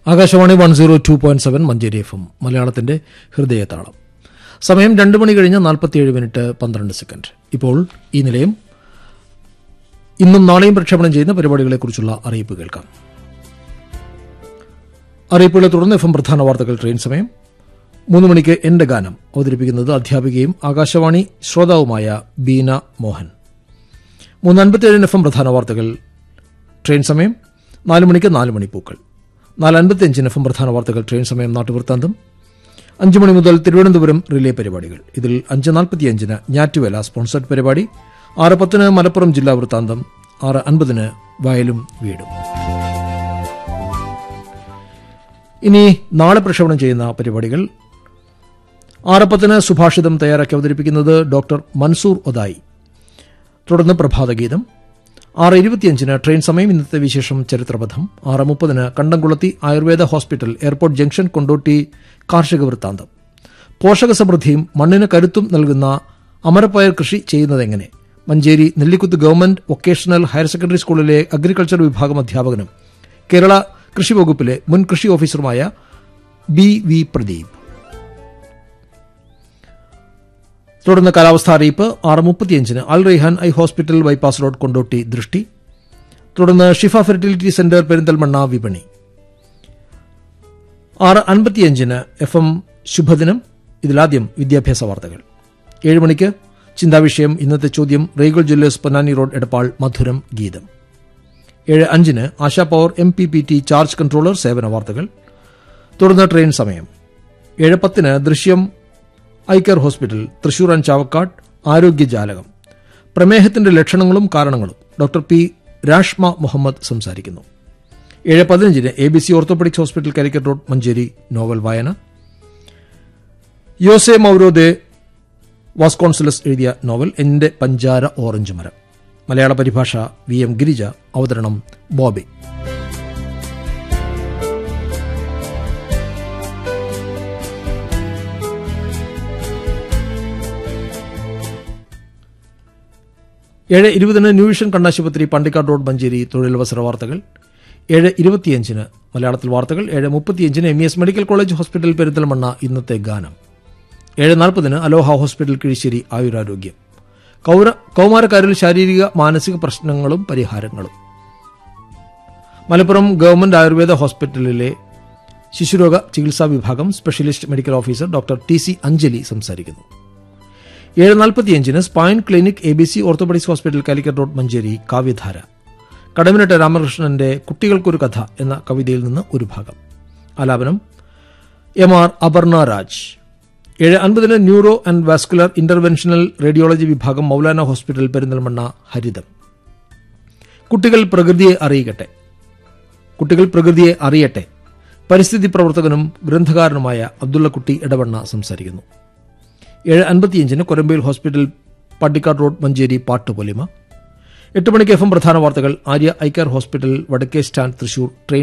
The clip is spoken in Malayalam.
Akashvani one zero two point seven Manjeri F M മലയാളത്തിന്റെ ഹൃദയതാളം സമയം രണ്ട് മണി കഴിഞ്ഞ് നാൽപ്പത്തിയേഴ് മിനിറ്റ് പന്ത്രണ്ട് സെക്കൻഡ് ഇപ്പോൾ ഈ നിലയം ഇന്നും നാളെയും പ്രക്ഷേപണം ചെയ്യുന്ന പരിപാടികളെക്കുറിച്ചുള്ള അറിയിപ്പ് കേൾക്കാം അറിയിപ്പുകളെ തുടർന്ന് എഫ് എം പ്രധാന വാർത്തകൾ ട്രെയിൻ സമയം മൂന്ന് മണിക്ക് എന്റെ ഗാനം അവതരിപ്പിക്കുന്നത് അധ്യാപികയും ആകാശവാണി ശ്രോതാവുമായ ബീന മോഹൻ മൂന്ന് അൻപത്തിയേഴിന് എഫ് എം പ്രധാന വാർത്തകൾ ട്രെയിൻ സമയം നാല് മണിക്ക് നാല് മണിപ്പൂക്കൾ നാല് അൻപത്തിയഞ്ചിന് എഫ് എം പ്രധാന വാർത്തകൾ ട്രെയിൻ സമയം നാട്ടുവൃത്താന്തം അഞ്ച് മണി മുതൽ തിരുവനന്തപുരം റിലേ പരിപാടികൾ ഇതിൽ അഞ്ച് നാൽപ്പത്തിയഞ്ചിന് ഞാറ്റുവേല സ്പോൺസർഡ് പരിപാടി ആറ് പത്തിന് മലപ്പുറം ജില്ലാ വൃത്താന്തം ആറ് അൻപതിന് വയലും വീടും ഇനി നാളെ പ്രക്ഷേപണം ചെയ്യുന്ന പരിപാടികൾ ആറ് പത്തിന് സുഭാഷിതം തയ്യാറാക്കി അവതരിപ്പിക്കുന്നത് ഡോക്ടർ മൻസൂർ ഒതായി തുടർന്ന് പ്രഭാതഗീതം ആറ് ഇരുപത്തിയഞ്ചിന് ട്രെയിൻ സമയം ഇന്നത്തെ വിശേഷം ചരിത്രപഥം ആറ് മുപ്പതിന് Kandamkulathi Ayurveda hospital airport junction Kondotty കാർഷിക വൃത്താന്തം പോഷക സമൃദ്ധിയും മണ്ണിന് കരുത്തും നൽകുന്ന അമരപ്പയർ കൃഷി ചെയ്യുന്നതെങ്ങനെ Manjeri Nellikuth government vocational higher secondary സ്കൂളിലെ അഗ്രികൾച്ചർ വിഭാഗം അധ്യാപകനും കേരള കൃഷി വകുപ്പിലെ മുൻ കൃഷി ഓഫീസറുമായ ബി വി പ്രദീപ് തുടർന്ന് കാലാവസ്ഥാ അറിയിപ്പ് ആറ് മുപ്പത്തിയഞ്ചിന് Al Raihan eye hospital bypass road Kondotty ദൃഷ്ടി തുടർന്ന് ഷിഫ ഫെർട്ടിലിറ്റി സെന്റർ പെരിന്തൽമണ്ണ വിപണി ആറ് അൻപത്തിയഞ്ചിന് എഫ് എം ശുഭദിനം ഇതിലാദ്യം വിദ്യാഭ്യാസ വാർത്തകൾ ഏഴ് മണിക്ക് ചിന്താവിഷയം ഇന്നത്തെ ചോദ്യം Regal Jewellers Ponnani road Edappal മധുരം ഗീതം ഏഴ് അഞ്ചിന് Asha power M P P T charge controller സേവന വാർത്തകൾ തുടർന്ന് ട്രെയിൻ സമയം ഏഴ് പത്തിന് ദൃശ്യം ഐക്കർ ഹോസ്പിറ്റൽ തൃശൂർ ആൻഡ് ചാവക്കാട് ആരോഗ്യജാലകം പ്രമേഹത്തിന്റെ ലക്ഷണങ്ങളും കാരണങ്ങളും ഡോക്ടർ പി രാഷ്മ മുഹമ്മദ് സംസാരിക്കുന്നു ഏഴ് പതിനഞ്ചിന് A B C orthopaedics hospital Calicut road Manjeri novel വായന യോസെ മൌരോദെ വാസ്കോൺസലസ് എഴുതിയ നോവൽ എന്റെ പഞ്ചാര ഓറഞ്ച് മരം മലയാള പരിഭാഷ വി എം ഗിരിജ അവതരണം ബോബി ഏഴ് ഇരുപതിന് ന്യൂ വിഷൻ കണ്ണാശുപത്രി പണ്ടിക്കാട് റോഡ് മഞ്ചേരി തൊഴിലവസര വാർത്തകൾ ഏഴ് ഇരുപത്തിയഞ്ചിന് മലയാളത്തിൽ വാർത്തകൾ ഏഴ് മുപ്പത്തിയഞ്ചിന് M E S medical college hospital Perinthalmanna ഇന്നത്തെ ഗാനം ഏഴ് നാൽപ്പതിന് അലോഹ ഹോസ്പിറ്റൽ കിഴിശ്ശേരി ആയുരാരോഗ്യം കൗര കൗമാരക്കാരിൽ ശാരീരിക മാനസിക പ്രശ്നങ്ങളും പരിഹാരങ്ങളും മലപ്പുറം ഗവൺമെന്റ് ആയുർവേദ ഹോസ്പിറ്റലിലെ ശിശുരോഗ ചികിത്സാ വിഭാഗം specialist medical officer doctor T C Anjali സംസാരിക്കുന്നു ഏഴ് നാൽപ്പത്തിയഞ്ചിന് spine clinic A B C orthopaedics hospital Calicut road Manjeri കാവ്യധാര കടമിനട്ട രാമകൃഷ്ണന്റെ കുട്ടികൾക്കൊരു കഥ എന്ന കവിതയിൽ നിന്ന് ഒരു ഭാഗം ആലാപനം എം ആർ അപർണ രാജ് ഏഴ് അൻപതിന് neuro and vascular interventional radiology വിഭാഗം മൗലാന ഹോസ്പിറ്റൽ പെരിന്തൽമണ്ണ ഹരിതം കുട്ടികൾ പ്രകൃതിയെ അറിയിക്കട്ടെ കുട്ടികൾ പ്രകൃതിയെ അറിയട്ടെ പരിസ്ഥിതി പ്രവർത്തകനും ഗ്രന്ഥകാരനുമായ അബ്ദുള്ളക്കുട്ടി ഇടവണ്ണ സംസാരിക്കുന്നു ഏഴ് അൻപത്തിയഞ്ചിന് കൊരമ്പയിൽ ഹോസ്പിറ്റൽ പട്ടിക്കാട് റോഡ് മഞ്ചേരി പാട്ടുപൊലിമ എട്ട് മണിക്ക് എഫ് എം പ്രധാന വാർത്തകൾ ആര്യ ഐക്കർ ഹോസ്പിറ്റൽ വടക്കേ സ്റ്റാൻഡ് തൃശൂർ ട്രെയിൻ